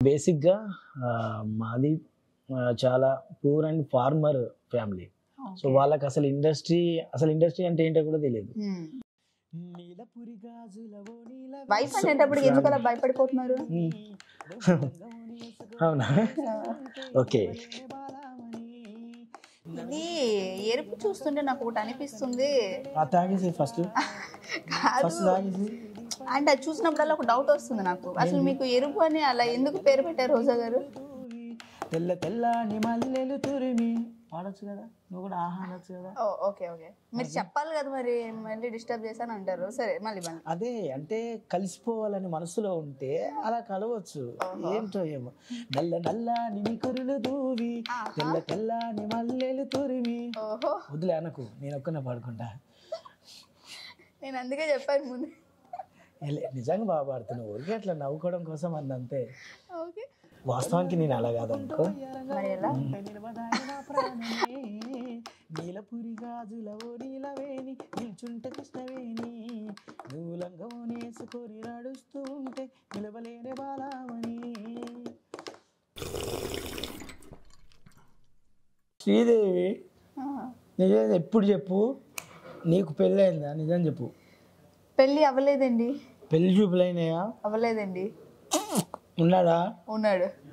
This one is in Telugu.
బేసిక్గా మాది ఆ, చాలా poor and farmer family so వాళ్ళకి అసలు ఇండస్ట్రీ అసలు ఇండస్ట్రీ అంటే ఏంటో కూడా తెలియదు వైఫ్ అనేటప్పుడు ఎందుకు అలా భయపడిపోతున్నారు అవునా ఓకే ఇది ఎరుపు చూస్తుంటే నాకు ఒకటి అనిపిస్తుంది ఆ తాగేసి ఫస్ట్ కాదు ఫస్ట్ తాగేసి అంటే అది చూసినప్పుడల్లా ఒక డౌట్ వస్తుంది నాకు అసలు మీకు ఎరుపు అని అలా ఎందుకు పేరు పెట్టారు రోజా గారు తెల్ల తెల్లని మల్లెలు తురిమి పాడొచ్చు కదా నువ్వు కూడా ఆహా అనొచ్చు కదా ఓ ఓకే ఓకే మీరు చెప్పాలి కదా మరి మళ్ళీ డిస్టర్బ్ చేశాను అంటారు సరే మళ్ళీ మళ్ళీ అదే అంటే కలిసిపోవాలని మనసులో ఉంటే అలా కలవచ్చు ఏంటో ఏమో నల్ల నల్ల నిమికురులు దూవి తెల్ల తెల్లని మల్లెలు తురిమి ఓహో వదిలే అనకు నేను ఒక్కనే పాడుకుంటా నేను అందుకే చెప్పాను ముందు ఏలే, నిజంగా బాగా పాడుతున్నావు ఊరికే అట్లా నవ్వుకోవడం కోసం అందంతే ఓకే వాస్తవానికి నేను అలా కాదనుకో మరి ఎలా నీలపురి గాజుల ఓ నీలవేణి నిల్చుంటే కృష్ణవేణి నువ్వు లంగమోనేసుకొని నడుస్తూ ఉంటే నిలవలేని బాలామణి శ్రీదేవి ఆ, నిజం ఎప్పుడు చెప్పు నీకు పెళ్ళైందా నిజం చెప్పు పెళ్ళి అవ్వలేదండి పెళ్లి చూపులైనాయా అవ్వలేదండి ఉన్నాడా ఉన్నాడు